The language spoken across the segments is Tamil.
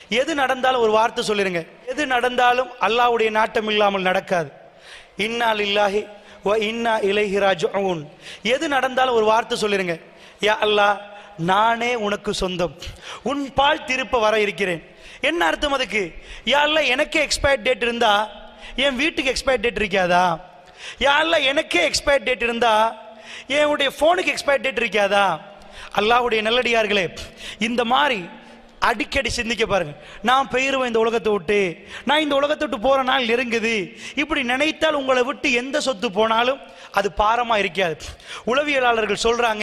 எது நடந்தாலும் ஒரு வார்த்தை சொல்லிருங்க எது நடந்தாலும் அல்லாஹ்வுடைய நாட்டம் இல்லாமல் நடக்காது இன்னா லில்லாஹி வ இன்னா இலைஹி ராஜிஊன் எது நடந்தாலும் ஒரு வார்த்தை சொல்லிருங்க யா அல்லாஹ் நானே உனக்கு சொந்தம் உன் பால் திருப்ப வர இருக்கிறேன் என்ன அர்த்தம் அதுக்கு யா அல்லாஹ் எனக்கே எக்ஸ்பயர் டேட் இருந்தா என் வீட்டுக்கு எக்ஸ்பயர் டேட் இருக்காதா யா அல்லாஹ் எனக்கே எக்ஸ்பயர் டேட் இருந்தா என்னுடைய ஃபோனுக்கு எக்ஸ்பயர் டேட் இருக்காதா அல்லாஹ்வுடைய நல்லடியார்களே இந்த மாதிரி அடிக்கடி சிந்திக்க பாருங்க நான் பெயருவேன் இந்த உலகத்தை விட்டு நான் இந்த உலகத்தை விட்டு போற நாள் நெருங்குது இப்படி நினைத்தால் உங்களை விட்டு எந்த சொத்து போனாலும் அது பாரமா இருக்காது உளவியலாளர்கள் சொல்றாங்க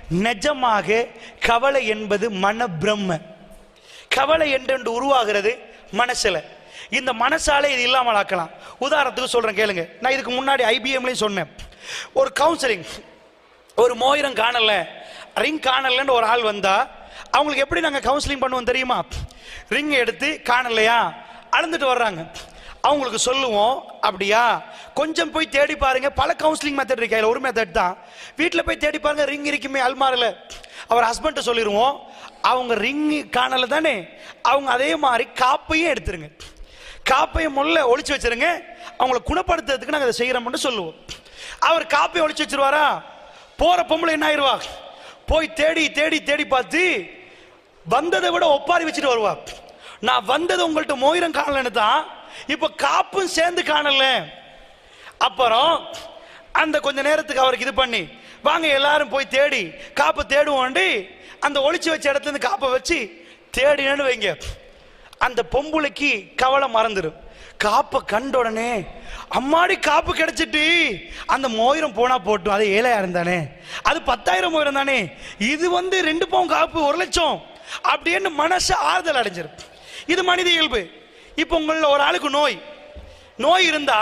நிஜமாக கவலை என்பது மன பிரம்ம கவலை என்று உருவாகிறது மனசுல இந்த மனசாலே இது இல்லாமல் ஆக்கலாம் உதாரணத்துக்கு சொல்றேன் கேளுங்க நான் இதுக்கு முன்னாடி ஐபிஎம்லையும் சொன்னேன் ஒரு கவுன்சிலிங் ஒரு மோயிரம் காணல ரிங் காணலன்னு ஒரு ஆள் வந்தா அவங்களுக்கு எப்படி நாங்கள் கவுன்சிலிங் பண்ணுவோம் தெரியுமா ரிங் எடுத்து காணலையா அளந்துட்டு வர்றாங்க அவங்களுக்கு சொல்லுவோம் அப்படியா கொஞ்சம் போய் தேடி பாருங்க பல கவுன்சிலிங் மெத்தட் இருக்கு அதுல ஒரு மெத்தட் தான் வீட்டில் போய் தேடி பாருங்க ரிங் இருக்குமே அல்மாரில் அவர் ஹஸ்பண்ட்டை சொல்லிடுவோம் அவங்க ரிங் காணல தானே அவங்க அதே மாதிரி காப்பையும் எடுத்துருங்க காப்பையும் முள்ள ஒளிச்சு வச்சிருங்க அவங்கள குணப்படுத்துறதுக்கு நாங்கள் அதை செய்கிறோம்னு சொல்லுவோம் அவர் காப்பையை ஒளிச்சு வச்சிருவாரா போற பொம்பளை என்ன ஆயிருவா போய் தேடி தேடி தேடி பார்த்து வந்ததை விட ஒப்பாரி வச்சுட்டு வருவா நான் வந்தது உங்கள்ட்ட மோயிரம் காணலன்னு தான் இப்ப காப்பும் சேர்ந்து காணல அப்புறம் அந்த கொஞ்ச நேரத்துக்கு அவருக்கு இது பண்ணி வாங்க எல்லாரும் போய் தேடி காப்பை தேடுவோண்டி அந்த ஒளிச்சு வச்ச இடத்துல இருந்து காப்பை வச்சு தேடினு வைங்க அந்த பொம்புளைக்கு கவலை மறந்துடும் காப்பை கண்ட உடனே அம்மாடி காப்பு கிடைச்சிட்டு அந்த மோயிரம் போனா போட்டும் அது ஏழாயிரம் தானே அது பத்தாயிரம் மோயிரம் தானே இது வந்து ரெண்டு பவுன் காப்பு ஒரு லட்சம் அப்படின்னு மனசு ஆறுதல் அடைஞ்சிரும் இது மனித இயல்பு இப்போ உங்களில் ஒரு ஆளுக்கு நோய் நோய் இருந்தா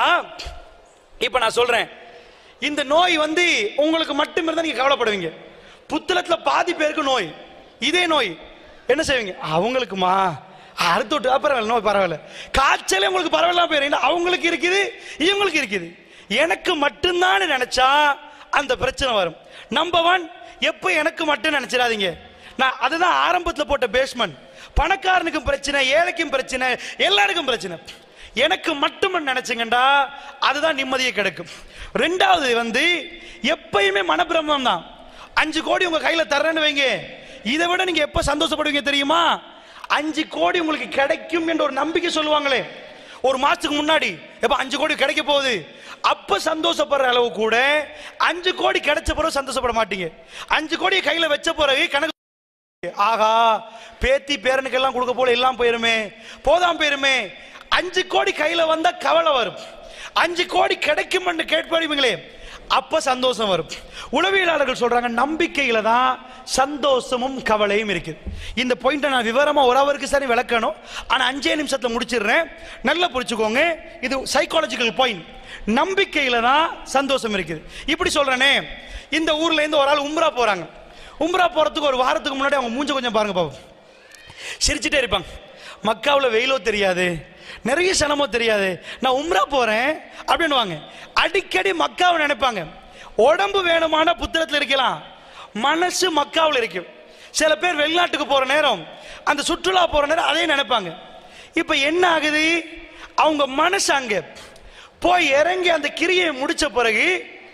இப்போ நான் சொல்றேன் இந்த நோய் வந்து உங்களுக்கு மட்டும் இருந்தா நீங்க கவலைப்படுவீங்க புத்தளத்துல பாதி பேருக்கு நோய் இதே நோய் என்ன செய்வீங்க அவங்களுக்குமா அடுத்து விட்டு "ஆ, பரவாயில்ல நோய் பரவாயில்ல காய்ச்சலே உங்களுக்கு பரவாயில்ல போயிரு அவங்களுக்கு இருக்குது இவங்களுக்கு இருக்குது எனக்கு மட்டும்தான் நினைச்சா அந்த பிரச்சனை வரும் நம்பர் ஒன் எப்போ எனக்கு மட்டும் நினைச்சிடாதீங்க நான் அதுதான் ஆரம்பத்தில் போட்ட பேஸ்மெண்ட் பணக்காரனுக்கும் பிரச்சனை ஏழைக்கும் பிரச்சனை எல்லாருக்கும் பிரச்சனை எனக்கு மட்டும் நினைச்சுங்கண்டா அதுதான் நிம்மதியை கிடைக்கும் ரெண்டாவது வந்து எப்பயுமே மனப்பிரமம் தான் அஞ்சு கோடி உங்க கையில தர்றேன்னு வைங்க இதை விட நீங்க எப்ப சந்தோஷப்படுவீங்க தெரியுமா அஞ்சு கோடி உங்களுக்கு கிடைக்கும் என்ற ஒரு நம்பிக்கை சொல்லுவாங்களே ஒரு மாசத்துக்கு முன்னாடி எப்ப அஞ்சு கோடி கிடைக்க போகுது அப்ப சந்தோஷப்படுற அளவு கூட அஞ்சு கோடி கிடைச்ச பிறகு சந்தோஷப்பட மாட்டீங்க அஞ்சு கோடி கையில வச்ச பிறகு கணக்கு ஆகா பேத்தி பேரனுக்கெல்லாம் கொடுக்க போல எல்லாம் போயிருமே போதாம் போயிருமே அஞ்சு கோடி கையில வந்தா கவலை வரும் அஞ்சு கோடி கிடைக்கும் என்று கேட்பீங்களே அப்ப சந்தோஷம் வரும் உளவியலாளர்கள் சொல்றாங்க நம்பிக்கையில தான் சந்தோஷமும் கவலையும் இருக்குது இந்த பாயிண்ட்டை நான் விவரமா ஒரு அவருக்கு சரி விளக்கணும் ஆனா அஞ்சே நிமிஷத்துல முடிச்சிடுறேன் நல்லா புரிச்சுக்கோங்க இது சைக்காலஜிக்கல் பாயிண்ட் நம்பிக்கையில தான் சந்தோஷம் இருக்குது இப்படி சொல்றேனே இந்த ஊர்ல இருந்து ஒரு ஆள் உம்ரா போறாங்க உம்ரா போறதுக்கு ஒரு வாரத்துக்கு முன்னாடி அவங்க மூஞ்ச கொஞ்சம் பாருங்க பாப்போம் சிரிச்சிட்டே இருப்பாங்க மக்காவில் வெயிலோ தெரியாது நிறைய சனமோ தெரியாது நான் உம்ரா போறேன் அப்படின்னுவாங்க அடிக்கடி மக்காவை நினைப்பாங்க உடம்பு வேணுமான புத்திரத்தில் இருக்கலாம் மனசு மக்காவில் இருக்கும் சில பேர் வெளிநாட்டுக்கு போற நேரம் அந்த சுற்றுலா போற நேரம் அதையும் நினைப்பாங்க இப்போ என்ன ஆகுது அவங்க மனசு அங்க போய் இறங்கி அந்த கிரியை முடிச்ச பிறகு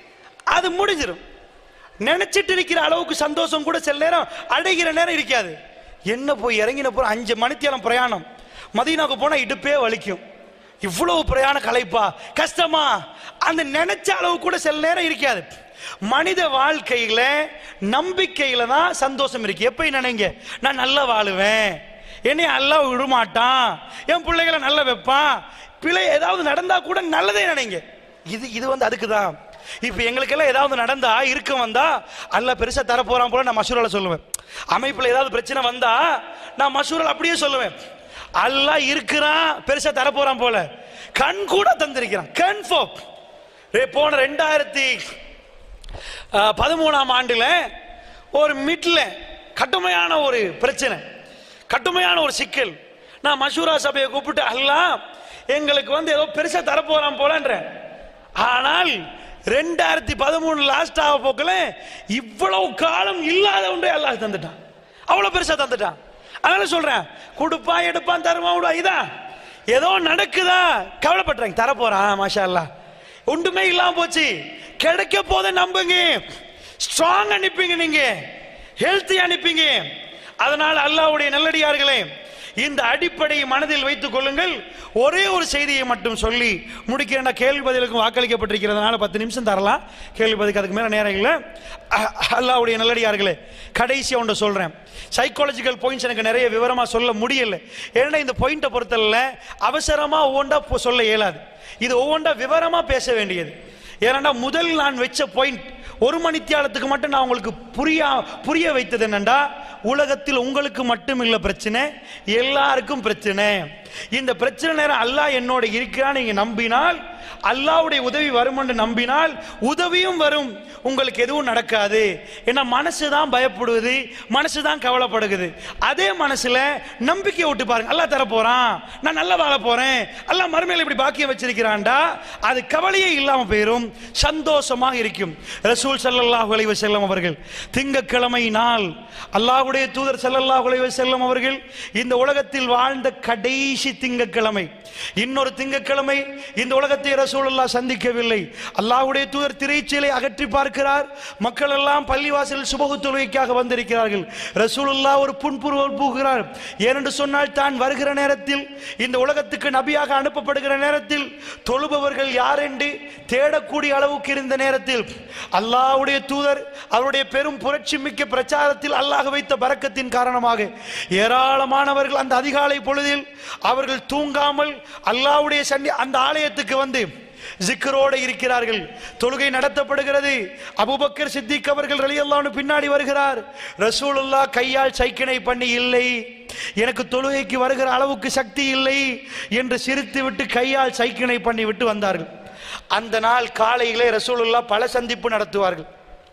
அது முடிஞ்சிடும் நினைச்சிட்டு இருக்கிற அளவுக்கு சந்தோஷம் கூட சில நேரம் அடைகிற நேரம் இருக்காது என்ன போய் இறங்கின போற அஞ்சு மணித்தியாலம் பிரயாணம் மதீனாவுக்கு போனா இடுப்பே வலிக்கும் இவ்வளவு பிரயாண கலைப்பா கஷ்டமா அந்த நினைச்ச அளவு கூட சில நேரம் இருக்காது மனித வாழ்க்கையில நம்பிக்கையில தான் சந்தோஷம் இருக்கு எப்ப நினைங்க நான் நல்லா வாழுவேன் என்னை அல்லாஹ் விடமாட்டான் என் பிள்ளைகளை நல்லா வைப்பான் பிழை ஏதாவது நடந்தா கூட நல்லதே நினைங்க இது இது வந்து அதுக்கு தான் இப்போ எங்களுக்கெல்லாம் ஏதாவது நடந்தா இருக்க வந்தா அல்லாஹ் பெருசா தர போறான் போல நான் மசூரால சொல்லுவேன் அமைப்புல ஏதாவது பிரச்சனை வந்தா நான் மசூரால் அப்படியே சொல்லுவேன் அல்லாஹ் இருக்கிறான் பெருசா தர போறான் போல கண் கூட தந்திருக்கிறான் கன்ஃபார்ம் போன ரெண்டாயிரத்தி அஹ், பதிமூணாம் ஆண்டுல ஒரு மிட்ல கடுமையான ஒரு பிரச்சனை கடுமையான ஒரு சிக்கல் நான் மஷூரா சபையை கூப்பிட்டு அல்லாஹ் எங்களுக்கு வந்து ஏதோ பெருசா தரப்போறான் போலன்றேன் ஆனால் ரெண்டாயிரத்தி பதிமூணு லாஸ்ட் ஆக போக்கல இவ்வளவு காலம் இல்லாத ஒன்றே அல்லாஹ் தந்துட்டான் அவ்வளவு பெருசா தந்துட்டான் அதனால சொல்றேன் கொடுப்பான் எடுப்பான் தருவான் விடுவான் இதான் ஏதோ நடக்குதா கவலைப்படுறாங்க தர போறான் மாஷா அல்லாஹ் ஒன்றுமே இல்லாம போச்சு கிடைக்க போத நம்புங்க ஸ்ட்ராங் அனுப்பிங்க நீங்க ஹெல்த்தி அனுப்பிங்க அதனால் அல்லாஹ்வுடைய நல்லடியார்களே இந்த அடிப்படையை மனதில் வைத்துக் கொள்ளுங்கள் ஒரே ஒரு செய்தியை மட்டும் சொல்லி முடிக்கிறேன் கேள்வி பதிலுக்கும் வாக்களிக்கப்பட்டிருக்கிறதுனால பத்து நிமிஷம் தரலாம் கேள்வி பதிலுக்கு அதுக்கு மேல நேரம் இல்லை அஹ், அல்லாஹ்வுடைய நல்லடியார்களே கடைசி ஒன்று சொல்றேன் சைக்காலஜிக்கல் பாயிண்ட்ஸ் எனக்கு நிறைய விவரமா சொல்ல முடியல ஏன்னா இந்த பாயிண்ட்டை பொறுத்தல அவசரமா ஒவ்வொன்றா போ- சொல்ல இயலாது இது ஒவ்வொன்றா விவரமா பேச வேண்டியது ஏன்னா முதல் நான் வச்ச பாயிண்ட் ஒரு மணித்தியாலத்துக்கு மட்டும் நான் உங்களுக்கு புரியா புரிய வைத்தது என்னண்டா உலகத்தில் உங்களுக்கு மட்டும் இல்ல பிரச்சனை எல்லாருக்கும் பிரச்சனை இந்த பிரச்சனை நேரம் அல்லாஹ் என்னோட இருக்கிறான் நீங்க நம்பினால் அல்லாஹ்வுடைய உதவி வரும் என்று நம்பினால் உதவியும் வரும் உங்களுக்கு எதுவும் நடக்காது ஏன்னா மனசு தான் பயப்படுவது மனசு தான் கவலைப்படுகிறது அதே மனசுல நம்பிக்கை விட்டு பாருங்க அல்லாஹ் தர போறான் நான் நல்லா வாழ போறேன் அல்லாஹ் மறுமையில இப்படி பாக்கியம் வச்சிருக்கிறான்டா அது கவலையே இல்லாம போயிரும் சந்தோஷமாக இருக்கும் ரசூல் ஸல்லல்லாஹு அலைஹி வஸல்லம் அவர்கள் திங்கக்கிழமை நாள் அல்லாஹ்வுடைய தூதர் ஸல்லல்லாஹு அலைஹி வஸல்லம் அவர்கள் இந்த உலகத்தில் வாழ்ந்த கடைசி திங்கக்கிழமை இன்னொரு திங்கக்கிழமை இந்த உலகத்தை ரசூலுல்லாஹ் சந்திக்கவில்லை அல்லாஹ்வுடைய தூதர் திரைச்சீலை அகற்றி பார்க்கிறார் மக்கள் எல்லாம் பள்ளிவாசல் சுபகு தொழுகைக்காக வந்திருக்கிறார்கள் ரசூலுல்லாஹ் ஒரு புன்புருவல் பூகிறார் ஏனென்று சொன்னால் தான் வருகிற நேரத்தில் இந்த உலகத்துக்கு நபியாக அனுப்பப்படுகிற நேரத்தில் தொழுபவர்கள் யார் என்று தேடக்கூடிய அளவுக்கு இருந்த நேரத்தில் அல்லாஹ்வுடைய தூதர் அவருடைய பெரும் புரட்சி மிக்க பிரச்சாரத்தில் அல்லாஹ் வைத்த பரக்கத்தின் காரணமாக ஏராளமானவர்கள் அந்த அதிகாலை பொழுதில் அவர்கள் தூங்காமல் அல்லாஹ்வுடைய சன்னி அந்த ஆலயத்துக்கு வந்து ஜிக்கரோடு இருக்கிறார்கள் தொழுகை நடத்தப்படுகிறது அபூபக்கர் சித்திக் அவர்கள் ரலியல்லாஹு பின்னாடி வருகிறார் ரசூலுல்லாஹ் கையால் சைக்கினை பண்ணி இல்லை எனக்கு தொழுகைக்கு வருகிற அளவுக்கு சக்தி இல்லை என்று சிரித்து விட்டு கையால் சைக்கினை பண்ணி விட்டு வந்தார்கள் அந்த நாள் காலையிலே ரசூலுல்லாஹ் பல சந்திப்பு நடத்துவார்கள்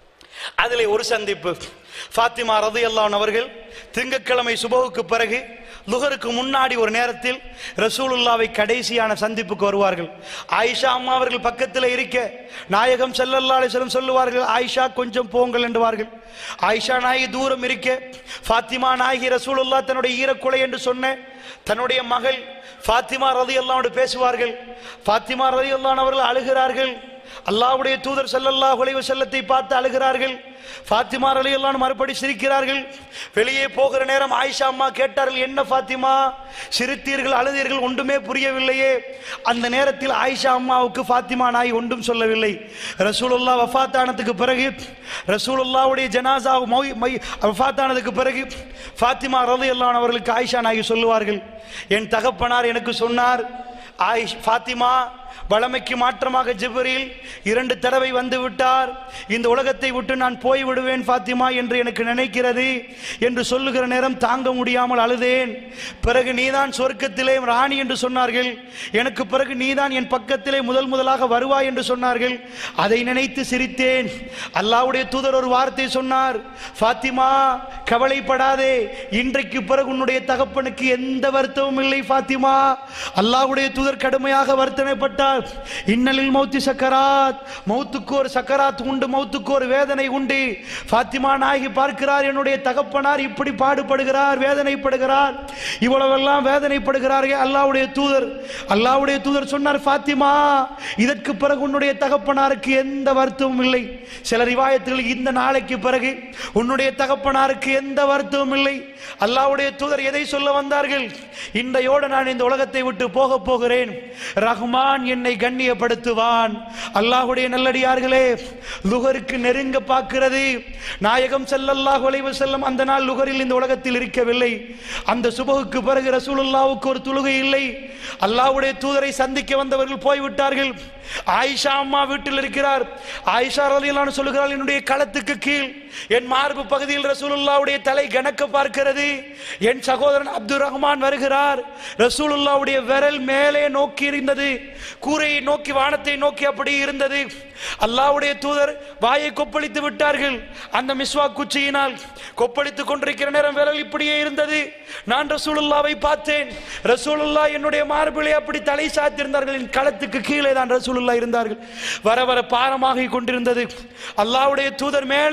அதிலே ஒரு சந்திப்பு ஃபாத்திமா ரதியல்லான் அவர்கள் திங்கட்கிழமை சுபகுக்கு பிறகு லுகருக்கு முன்னாடி ஒரு நேரத்தில் ரசூலுல்லாவை கடைசியான சந்திப்புக்கு வருவார்கள் ஆயிஷா அம்மா அவர்கள் பக்கத்தில் இருக்க நாயகம் ஸல்லல்லாஹு அலைஹி வஸல்லம் சொல்லுவார்கள் ஆயிஷா கொஞ்சம் போங்கள் என்றுவார்கள் ஆயிஷா நாயகி தூரம் இருக்க ஃபாத்திமா நாயகி ரசூலுல்லாஹ் தன்னுடைய ஈரக்குலை என்று சொன்ன தன்னுடைய மகள் ஃபாத்திமா ரதியல்லாவோடு பேசுவார்கள் ஃபாத்திமா ரதியல்லான் அவர்கள் அழுகிறார்கள் அல்லாஹ்வுடைய தூதர் ஸல்லல்லாஹு அலைஹி வஸல்லத்தை பார்த்து அழுகிறார்கள் ஃபாத்திமா ரலியல்லாஹு மறுபடி சிரிக்கிறார்கள் வெளியே போகிற நேரம் ஆயிஷா அம்மா கேட்டார்கள் என்ன ஃபாத்திமா சிரித்தீர்கள் அழுதீர்கள் ஒன்றுமே புரியவில்லையே அந்த நேரத்தில் ஆயிஷா அம்மாவுக்கு ஃபாத்திமா நாய் ஒன்றும் சொல்லவில்லை ரசூலுல்லா வஃபாத்தானதுக்கு பிறகு ரசூலுல்லாவுடைய ஜனாசா மொய் மை வஃபாத்தானதுக்கு பிறகு ஃபாத்திமா ரலியல்லாஹு அவர்களுக்கு ஆயிஷா நாயகி சொல்லுவார்கள் என் தகப்பனார் எனக்கு சொன்னார் ஆயிஷ் ஃபாத்திமா வளமைக்கு மாற்றமாக ஜிப்ரீல் இரண்டு தடவை வந்து விட்டார் இந்த உலகத்தை விட்டு நான் போய் விடுவேன் ஃபாத்திமா என்று எனக்கு நினைக்கிறது என்று சொல்லுகிற நேரம் தாங்க முடியாமல் அழுதேன் பிறகு நீதான் சொர்க்கத்திலே ராணி என்று சொன்னார்கள் எனக்கு பிறகு நீதான் என் பக்கத்திலே முதல் முதலாக வருவாய் என்று சொன்னார்கள் அதை நினைத்து சிரித்தேன் அல்லாஹ்வுடைய தூதர் ஒரு வார்த்தை சொன்னார் ஃபாத்திமா கவலைப்படாதே இன்றைக்கு பிறகு உன்னுடைய தகப்பனுக்கு எந்த வருத்தமும் இல்லை ஃபாத்திமா அல்லாஹ்வுடைய தூதர் கடுமையாக வருத்தனைப்பட்டார் இன்னலில் மௌத்தி சக்கராத் மௌத்துக்கு ஒரு சக்கராத் உண்டு மௌத்துக்கு ஒரு வேதனை உண்டு ஃபாத்திமா நாயகி பார்க்கிறார் என்னுடைய தகப்பனார் இப்படி பாடுபடுகிறார் வேதனைப்படுகிறார் இவ்வளவெல்லாம் வேதனைப்படுகிறார்கள் அல்லாஹ்வுடைய தூதர் அல்லாஹ்வுடைய தூதர் சொன்னார் ஃபாத்திமா இதற்கு பிறகு உன்னுடைய தகப்பனாருக்கு எந்த வருத்தமும் இல்லை சில ரிவாயத்துகள் இந்த நாளைக்கு பிறகு உன்னுடைய தகப்பனாருக்கு எந்த வருத்தமும் இல்லை அல்லாஹ்வுடைய தூதர் எதை சொல்ல வந்தார்கள் இன்றையோடு நான் இந்த உலகத்தை விட்டு போக போகிறேன் ரஹ்மான் என்னை கண்ணியப்படுத்துவான் அல்லாஹ்வுடைய நல்லடியார்களே லுகருக்கு நெருங்க பார்க்கிறது நாயகம் ஸல்லல்லாஹு அலைஹி வஸல்லம் அந்த நாள் லுகரில் இந்த உலகத்தில் இருக்கவில்லை அந்த சுபகுக்கு பிறகு ரசூலுல்லாவுக்கு ஒரு தொழுகை இல்லை அல்லாஹ்வுடைய தூதரை சந்திக்க வந்தவர்கள் போய்விட்டார்கள் ஆயிஷா அம்மா வீட்டில் இருக்கிறார் ஆயிஷா ரலியல்லாஹு சொல்லுகிறாள் என்னுடைய களத்துக்கு கீழ் என் மார்பு பகுதியில் ரசூலுல்லாவுடைய தலை கணக்க பார்க்கிறது என் சகோதரன் அப்துல் ரஹ்மான் வருகிறார் ரசூலுல்லாவுடைய விரல் மேலே நோக்கி இருந்தது கூரையை நோக்கி வானத்தை நோக்கி அப்படி இருந்தது அல்லாஹ்வுடைய தூதர் வாயை கொப்பளித்து விட்டார்கள் அந்த மிஸ்வா குச்சியினால் கொப்பளித்துக் கொண்டிருக்கிற நேரம் விரல் இப்படியே இருந்தது நான் ரசூலுல்லாவை பார்த்தேன் ரசூலுல்லா என்னுடைய மார்பிலே அப்படி தலை சாத்திருந்தார்கள் என் களத்துக்கு கீழே தான் ரசூலுல்லா இருந்தார்கள் வர வர பாரமாகி கொண்டிருந்தது அல்லாஹ்வுடைய தூதர் மேலே கண்கள்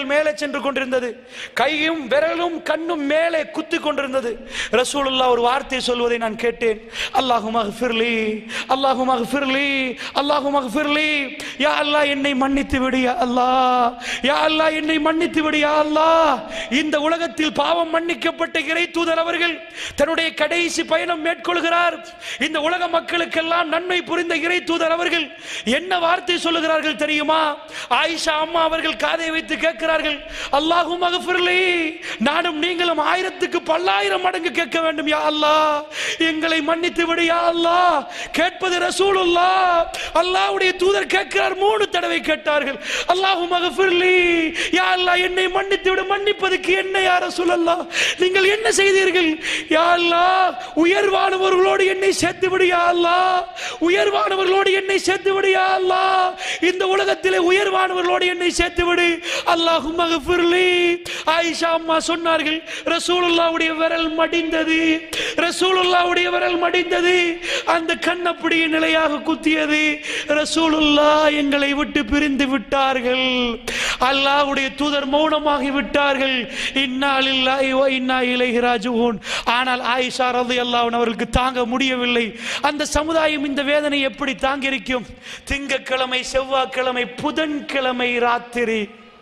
விரல் மேலே சென்று கொண்டிருந்தது கையும் விரலும் கண்ணும் மேலே குத்தி கொண்டிருந்தது ரசூலுல்லா ஒரு வார்த்தை சொல்வதை நான் கேட்டேன் அல்லாஹு மகஃபிர்லி அல்லாஹு மகஃபிர்லி அல்லாஹு மகஃபிர்லி யா அல்லாஹ் என்னை மன்னித்து விடு யா அல்லாஹ் யா அல்லாஹ் என்னை மன்னித்து விடு யா அல்லாஹ் இந்த உலகத்தில் பாவம் மன்னிக்கப்பட்ட இறை தூதர் அவர்கள் தன்னுடைய கடைசி பயணம் மேற்கொள்கிறார் இந்த உலக மக்களுக்கெல்லாம் நன்மை புரிந்த இறை தூதர் அவர்கள் என்ன வார்த்தை சொல்லுகிறார்கள் தெரியுமா ஆயிஷா அம்மா அவர்கள் காதை வைத்து கேட்கிறார்கள் அல்லாஹு மகஃபிர்லி நானும் நீங்களும் ஆயிரத்துக்கு பல்லாயிரம் மடங்கு கேட்க வேண்டும் யா அல்லாஹ் எங்களை மன்னித்து விடு யா அல்லாஹ் கேட்பது ரசூலுல்லா அல்லாஹ்வுடைய தூதர் கேட்கிறார் மூணு தடவை கேட்டார்கள் அல்லாஹு மகஃபிர்லி யா அல்லாஹ் என்னை மன்னித்து விடு மன்னிப்பதற்கு என்ன யா ரசூலல்லாஹ் நீங்கள் என்ன செய்தீர்கள் யா அல்லாஹ் உயர்வானவர்களோடு என்னை சேர்த்து விடு யா அல்லாஹ் உயர்வானவர்களோடு என்னை சேர்த்து விடு யா அல்லாஹ் இந்த உலகத்திலே உயர்வானவர்களோடு என்னை சேர்த்து விடு அல்லாஹு மகஃபிர்லி ஆயிஷா அம்மா சொன்னார்கள் ரசூலுல்லாவுடைய விரல் மடிந்தது ரசூலுல்லாவுடைய விரல் மடிந்தது அந்த கண் அப்படியே நிலையாக குத்தியது ரசூலுல்லா எங்களை விட்டு பிரிந்து விட்டார்கள் அல்லாஹ்வுடைய தூதர் மௌனமாகி விட்டார்கள் இன்னா லில்லாஹி வ இன்னா இலைஹி ராஜிஊன் ஆனால் ஆயிஷா ரலியல்லாஹு அன்ஹா அவர்களுக்கு தாங்க முடியவில்லை அந்த சமுதாயம் இந்த வேதனை எப்படி தாங்கியிருக்கும் திங்கட்கிழமை செவ்வாய்க்கிழமை புதன்கிழமை ராத்திரி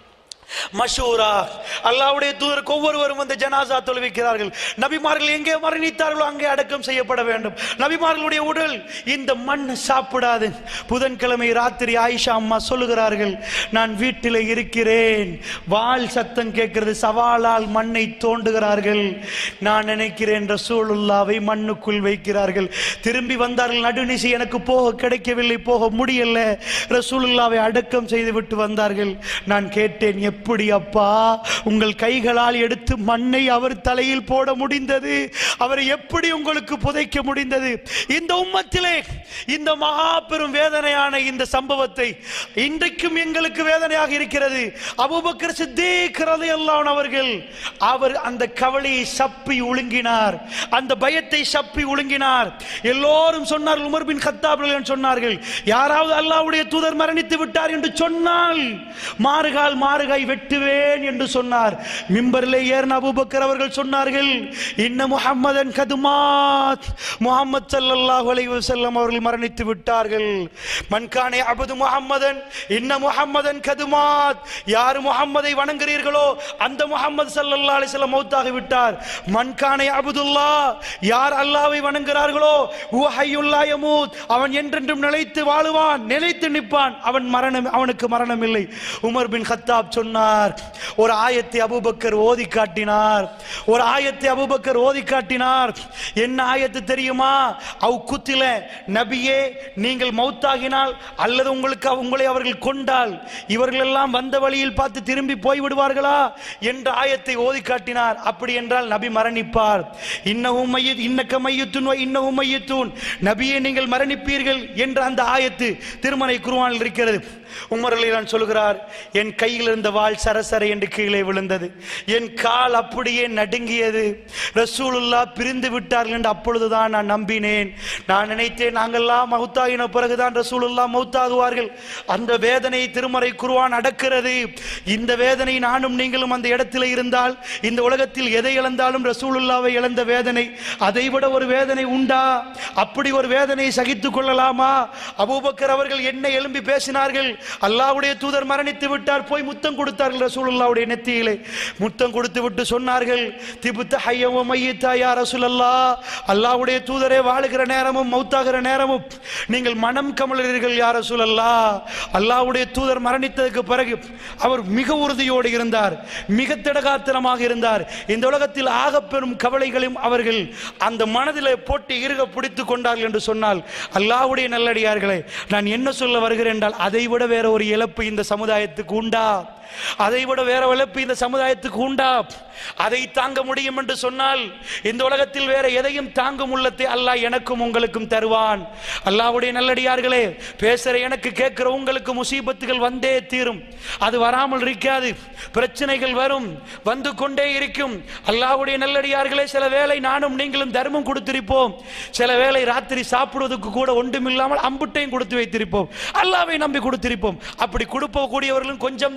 மஷூரா அல்லாஹ்வுடைய தூதருக்கு ஒவ்வொருவரும் வந்து ஜனாசா தொழுவிக்கிறார்கள் நபிமார்கள் எங்கே மரணித்தார்களோ அங்கே அடக்கம் செய்யப்பட வேண்டும் நபிமார்களுடைய உடல் இந்த மண் சாப்பிடாது புதன்கிழமை ராத்திரி ஆயிஷா அம்மா சொல்லுகிறார்கள் நான் வீட்டில் இருக்கிறேன் வால் சத்தம் கேட்கிறது சவாலால் மண்ணை தோண்டுகிறார்கள் நான் நினைக்கிறேன் ரசூலுல்லாவை மண்ணுக்குள் வைக்கிறார்கள் திரும்பி வந்தார்கள் நடுநிசி எனக்கு போக கிடைக்கவில்லை போக முடியல ரசூலுல்லாவை அடக்கம் செய்து விட்டு வந்தார்கள் நான் கேட்டேன் எப்படி அப்பா உங்கள் கைகளால் எடுத்து மண்ணை அவர் தலையில் போட முடிந்தது அவரை எப்படி உங்களுக்கு புதைக்க முடிந்தது இந்த உம்மத்திலே இந்த மகா பெரும் வேதனையான இந்த சம்பவத்தை இன்றைக்கும் எங்களுக்கு வேதனையாக இருக்கிறது அபூபக்கர் சித்தீக் ரலியல்லாஹு அவர்கள் அவர் அந்த கவலையை சப்பி ஒழுங்கினார் அந்த பயத்தை சப்பி ஒழுங்கினார் எல்லோரும் சொன்னார்கள் உமர் பின் கத்தாப் ரலியல்லாஹு சொன்னார்கள் யாராவது அல்லாஹ்வுடைய தூதர் மரணித்து விட்டார் என்று சொன்னால் மாறுகால் மாறுகாய் வெட்டுவேன் என்று சொன்னார் மிம்பரிலே ஏறின அபூபக்கர் அவர்கள் சொன்னார்கள் இன்ன முஹம்மதன் கதுமாத் முஹம்மது ஸல்லல்லாஹு அலைஹி வஸல்லம் அவர்கள் மரணித்து விட்டார்கள் மன்கானே அபது முஹம்மதன் இன்ன முஹம்மதன் கதுமாத் யார் முஹம்மதை வணங்குறீர்களோ அந்த முஹம்மது ஸல்லல்லாஹு அலைஹி வஸல்லம் மௌத்தாகி விட்டார் மன்கானே அபுதுல்லா யார் அல்லாஹ்வை வணங்குகிறார்களோ ஹுவ ஹய்யுல்லா யமூத் அவன் என்றென்றும் நிலைத்து வாழுவான் நிலைத்து நிற்பான் அவன் மரணம் அவனுக்கு மரணம் இல்லை உமர் பின் கத்தாப் சொன்னார் ஒரு ஆயத்தை அபூபக்கர் ஓதி காட்டினார் ஒரு ஆயத்தை அபூபக்கர் ஓதி காட்டினார் என்ன ஆயத்து தெரியுமா அவ் குத்தில நபியே நீங்கள் மௌத்தாகினால் அல்லது உங்களுக்கு உங்களை அவர்கள் கொண்டால் இவர்கள் எல்லாம் வந்த வழியில் பார்த்து திரும்பி போய் விடுவார்களா என்ற ஆயத்தை ஓதி காட்டினார் அப்படி என்றால் நபி மரணிப்பார் இன்னவும் மையத் இன்னக்க மையத்துன் இன்னவும் மையத்தூன் நபியே நீங்கள் மரணிப்பீர்கள் என்ற அந்த ஆயத்து திருமலை குருவானில் இருக்கிறது உமர் அலிலான் சொல்கிறார் என் கையில் இருந்த வாள் சரசர என்று கீழே விழுந்தது என் கால் அப்படியே நடுங்கியது ரசூலுல்லா பிரிந்து விட்டார்கள் என்று அப்பொழுதுதான் நான் நம்பினேன் நான் நினைத்தேன் நாங்கெல்லாம் மௌத்தாகின பிறகுதான் ரசூலுல்லா மௌத்தாகுவார்கள் அந்த வேதனை திருமறை குருவான் அடக்கிறது இந்த வேதனை நானும் நீங்களும் அந்த இடத்தில் இருந்தால் இந்த உலகத்தில் எதை இழந்தாலும் ரசூலுல்லாவை இழந்த வேதனை அதைவிட ஒரு வேதனை உண்டா அப்படி ஒரு வேதனையை சகித்துக் கொள்ளலாமா அபூபக்கர் அவர்கள் என்ன எழும்பி பேசினார்கள் அல்லாஹ்வுடைய தூதர் மரணித்து விட்டார் போய் முத்தம் கொடுத்தார்கள் ரசூலுல்லாவுடைய நெத்தியிலே முத்தம் கொடுத்து விட்டு சொன்னார்கள் திபுத்த ஹையவும் மையத்தா யா ரசூலல்லா அல்லாஹ்வுடைய தூதரே வாழுகிற நேரமும் மௌத்தாகிற நேரமும் நீங்கள் மனம் கமலர்கள் யா ரசூலல்லா அல்லாஹ்வுடைய தூதர் மரணித்ததுக்கு பிறகு அவர் மிக உறுதியோடு இருந்தார் மிக திடகாத்திரமாக இருந்தார் இந்த உலகத்தில் ஆகப்பெரும் கவலைகளையும் அவர்கள் அந்த மனதிலே போட்டு இறுக பிடித்துக் கொண்டார்கள் என்று சொன்னால் அல்லாஹ்வுடைய நல்லடியார்களே நான் என்ன சொல்ல வருகிறேன் என்றால் அதை விட வேற ஒரு இழப்பு இந்த சமுதாயத்துக்கு உண்டா அதை விட வேற இழப்பு இந்த சமுதாயத்துக்கு உண்டா அதை தாங்க முடியும் என்று சொன்னால் இந்த உலகத்தில் வேற எதையும் தாங்கும் உள்ளத்தை அல்லாஹ் எனக்கும் உங்களுக்கும் தருவான் அல்லாஹ்வுடைய நல்லடியார்களே பேசுற எனக்கு கேட்கிற உங்களுக்கு முசீபத்துகள் வந்தே தீரும் அது வராமல் இருக்காது பிரச்சனைகள் வரும் வந்து கொண்டே இருக்கும் அல்லாஹ்வுடைய நல்லடியார்களே சில வேளை நானும் நீங்களும் தர்மம் கொடுத்திருப்போம் சில வேளை ராத்திரி சாப்பிடுவதற்கு கூட ஒன்றுமில்லாமல் அம்புட்டையும் கொடுத்து வைத்திருப்போம் அல்லாவை நம்பி கொடுத்திருப்போம் அப்படி கொடுப்ப கூடியவர்களும் கொஞ்சம் தான் இருக்கிறார்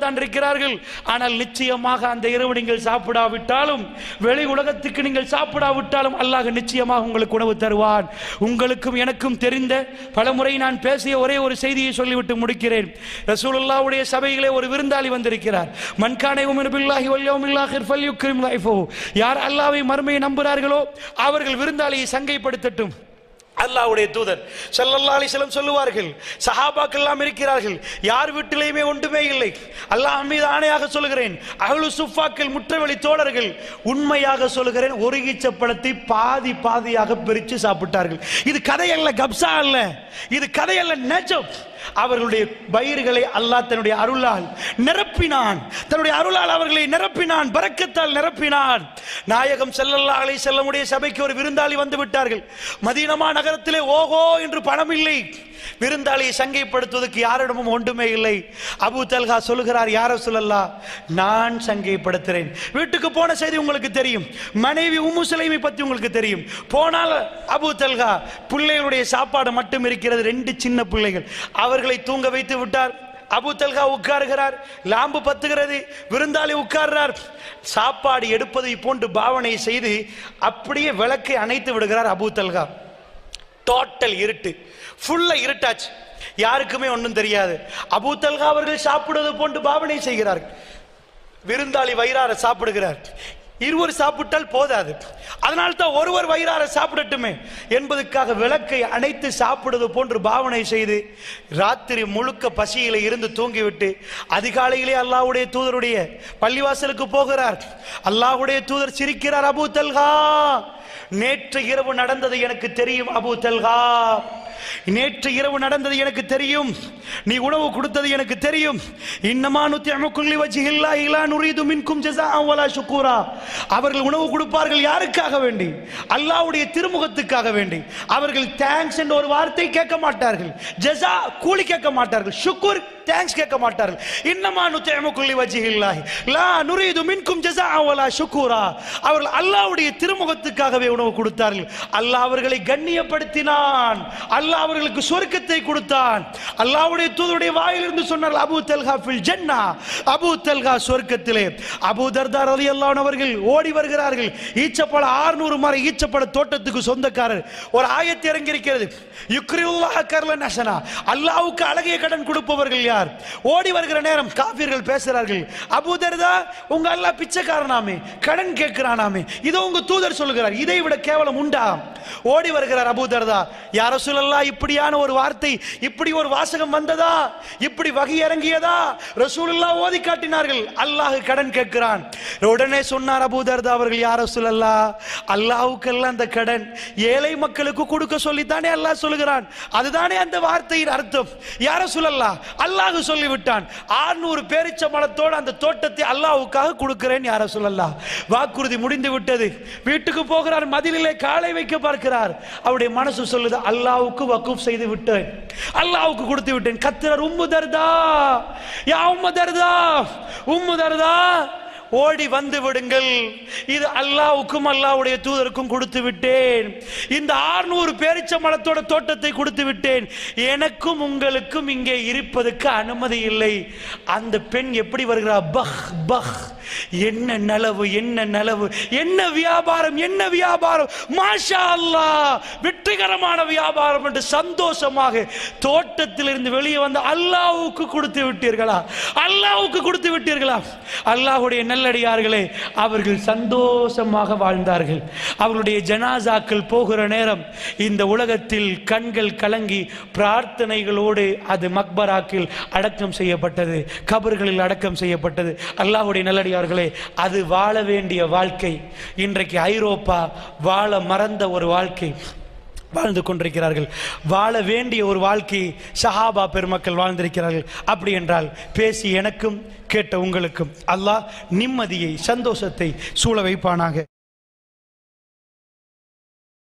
இருக்கிறார்கள் ஆனால் நிச்சயமாக அந்த இரவு நீங்கள் சாப்பிடாவிட்டாலும் வெளி உலகத்துக்கு நீங்கள் சாப்பிடாவிட்டாலும் அல்லாஹ் நிச்சயமாக உங்களுக்கு உணவு தருவான் உங்களுக்கும் எனக்கும் தெரிந்த பலமுறை நான் பேசிய ஒரே ஒரு செய்தியை சொல்லிவிட்டு முடிக்கிறேன் ரசூலுல்லாவுடைய சபையிலே ஒரு விருந்தாளி வந்திருக்கிறார் மன்கானை உமன் பில்லாஹி வல்யவுமில்லாஹிர் ஃபல்யுக்ரிம் லைஃபஹு யார் அல்லாஹ்வை மறுமையை நம்புகிறார்களோ அவர்கள் விருந்தாளியை சங்கைப்படுத்தட்டும் அல்லாஹ்வுடைய தூதர் ஸல்லல்லாஹு அலைஹி வஸல்லம் சொல்லுவார்கள் சஹாபாக்கள் எல்லாம் இருக்கிறார்கள் யார் வீட்டிலேயுமே ஒன்றுமே இல்லை அல்லாஹ் மீது ஆணையாக சொல்லுகிறேன் அஹ்லு சுஃபாக்கள் முற்றவெளி தோழர்கள் உண்மையாக சொல்லுகிறேன் ஒரு ஈச்சப்பழத்தை பாதி பாதியாக பிரித்து சாப்பிட்டார்கள் இது கதையல்ல கப்சா அல்ல இது கதையல்ல நெஜம் அவர்களுடைய வயிறுகளை அல்லாஹ் தன்னுடைய அருளால் நிரப்பினான் தன்னுடைய அருளால் அவர்களை நிரப்பினான் பரக்கத்தால் நிரப்பினான் நாயகம் ஸல்லல்லாஹு அலைஹி செல்லமுடைய சபைக்கு ஒரு விருந்தாளி வந்து விட்டார்கள் மதீனமா நகரத்திலே ஓஹோ என்று பணம் இல்லை விருந்தாளியை சங்கைப்படுத்துவதற்கு யாரிடமும் ஒன்றுமே இல்லை அபு தல்கா சொல்லுகிறார் யார சொல்லல்லா நான் சங்கைப்படுத்துறேன் வீட்டுக்கு போன செய்தி உங்களுக்கு தெரியும் மனைவி உம்மு சுலைமை பத்தி உங்களுக்கு தெரியும் போனால் அபு தல்கா பிள்ளைகளுடைய சாப்பாடு மட்டும் இருக்கிறது ரெண்டு சின்ன பிள்ளைகள் அவர்களை தூங்க வைத்து விட்டார் அபு தல்கா உட்காருகிறார் லாம்பு பத்துகிறது விருந்தாளி உட்கார்றார் சாப்பாடு எடுப்பதை போன்று பாவனை செய்து அப்படியே விளக்கை அணைத்து விடுகிறார் அபு தல்கா டோட்டல் இருட்டு ஃபுல்லா இருட்டாச்சு யாருக்குமே ஒன்றும் தெரியாது அபூ தல்கா அவர்கள் சாப்பிடுவது போன்று பாவனை செய்கிறார்கள் விருந்தாளி வயிறார சாப்பிடுகிறார் இருவர் சாப்பிட்டால் போதாது அதனால் தான் ஒருவர் வயிறார சாப்பிடட்டுமே என்பதற்காக விளக்கை அணைத்து சாப்பிடுவது போன்று பாவனை செய்து ராத்திரி முழுக்க பசியில இருந்து தூங்கிவிட்டு அதிகாலையிலே அல்லாஹ்வுடைய தூதருடைய பள்ளிவாசலுக்கு போகிறார் அல்லாஹ்வுடைய தூதர் சிரிக்கிறார் அபூ தல்கா நேற்று இரவு நடந்தது எனக்கு தெரியும் அபூ தல்கா நேற்று இரவு நடந்தது எனக்கு தெரியும் நீ உணவு கொடுத்தது எனக்கு தெரியும் இன்னமா நுத்தியமுக்குள்ளி வச்சு இல்லா இல்லா நுரீது மின்கும் ஜஸா வலா ஷுக்கூரா அவர்கள் உணவு கொடுப்பார்கள் யாருக்காக வேண்டி அல்லாஹ்வுடைய திருமுகத்துக்காக வேண்டி அவர்கள் தேங்க்ஸ் என்ற ஒரு வார்த்தை கேட்க மாட்டார்கள் ஜஸா கூலி கேட்க மாட்டார்கள் ஷுக்கூர் தேங்க்ஸ் கேட்க மாட்டார்கள் இன்னமா நுத்தியமுக்குள்ளி வச்சு இல்லாஹி லா நுரீது மின்கும் ஜஸா வலா ஷுக்கூரா அவர்கள் அல்லாஹ்வுடைய திருமுகத்துக்காகவே உணவு கொடுத்தார்கள் அல்லாஹ் அவர்களை கண்ணியப்படுத்தினான் அல்லாஹ் அவர்களுக்கு சொர்க்கத்தை கொடுத்தான் அல்லாஹ்வுடைய தூதருடைய வாயிலிருந்து சொன்னார் அபூ தல்ஹா ஃபில் ஜன்னா அபூ தல்ஹா சொர்க்கத்திலே அபூ தர்தா ரலியல்லாஹு அவர்கள் ஓடி வருகிறார்கள் ஈச்சப்பழ 600 மரம் ஈச்சப்பழ தோட்டத்துக்கு சொந்தக்காரர் ஒரு ஆயத்து இறங்கி இருக்கிறது யுக்ரியுல்லாஹ் கர்லன் ஹசனா அல்லாஹ்வுக்கு அழகிய கடன் கொடுப்பவர்கள் யார் ஓடி வருகிற நேரம் காஃபிர்கள் பேசுகிறார்கள் அபூ தர்தா உங்க அல்லாஹ் பிச்சைக்காரனாமே கடன் கேட்கிறானாமே இதோ உங்க தூதர் சொல்லுகிறார் இதை விட கேவலம் உண்டா ஓடி வருகிறார் அபூ தர்தா யார சொல்லலாம் இப்படியான ஒரு வார்த்தை இப்படி ஒரு வாசகம் வந்ததா இப்படி வகை இறங்கியதா ரசூலுல்லா ஓதி காட்டினார்கள் அல்லாஹ் கடன் கேட்கிறான் உடனே சொன்னார் அபூ தர்தா அவர்கள் யார சொல்லல்லா அல்லாஹ்வுக்கெல்லாம் அந்த கடன் ஏழை மக்களுக்கு கொடுக்க சொல்லித்தானே அல்லாஹ் சொல்லுகிறான் அதுதானே அந்த வார்த்தையின் அர்த்தம் யார சொல்லல்லா அல்லாஹ் சொல்லிவிட்டான் 600 பேரிச்ச மலத்தோடு அந்த தோட்டத்தை அல்லாஹ்வுக்காக கொடுக்கிறேன் யார சொல்லல்லா வாக்குறுதி முடிந்து விட்டது வீட்டுக்கு போகிறார் மதிலிலே காலை வைக்க பார்க்கிறார் அவருடைய மனசு சொல்லுது அல்லாஹ்வுக்கு வக்கூப் செய்து விட்டேன் அல்லாஹ்வுக்கு கொடுத்து விட்டேன் கத்திரர் உம்மு தர்தா யா உம்மு தர்தா உம்மு தர்தா ஓடி வந்து விடுங்கள் இது அல்லாஹ்வுக்கும் அல்லாஹ்வுடைய தூதருக்கும் கொடுத்து விட்டேன் இந்த 600 பேரிச்ச மலத்தோட தோட்டத்தை கொடுத்து விட்டேன் எனக்கும் உங்களுக்கும் இங்கே இருப்பதற்கு அனுமதி இல்லை அந்த பெண் எப்படி வருகிறார் பஹ் பஹ் என்ன நலவு என்ன நலவு என்ன வியாபாரம் என்ன வியாபாரம் மாஷா அல்லாஹ் வெற்றிகரமான வியாபாரம் என்று சந்தோஷமாக தோட்டத்திலிருந்து வெளியே வந்து அல்லாஹ்வுக்கு கொடுத்து விட்டீர்களா அல்லாஹ்வுக்கு கொடுத்து விட்டீர்களா அல்லாஹ்வுடைய நல்லடியார்களே அவர்கள் சந்தோஷமாக வாழ்ந்தார்கள் அவர்களுடைய ஜனாசாக்கள் போகிற நேரம் இந்த உலகத்தில் கண்கள் கலங்கி பிரார்த்தனைகளோடு அது மக்பராக்கில் அடக்கம் செய்யப்பட்டது கபர்களில் அடக்கம் செய்யப்பட்டது அல்லாஹ்வுடைய நல்லடியார்களே அது வாழ வேண்டிய வாழ்க்கை இன்றைக்கு ஐரோப்பா வாழ மறந்த ஒரு வாழ்க்கை வாழ்ந்து கொண்டிருக்கிறார்கள் வாழ வேண்டிய ஒரு வாழ்க்கை சஹாபா பெருமக்கள் வாழ்ந்திருக்கிறார்கள் அப்படி என்றால் பேசி எனக்கும் கேட்ட உங்களுக்கும் அல்லாஹ் நிம்மதியை சந்தோஷத்தை சூழ வைப்பானாக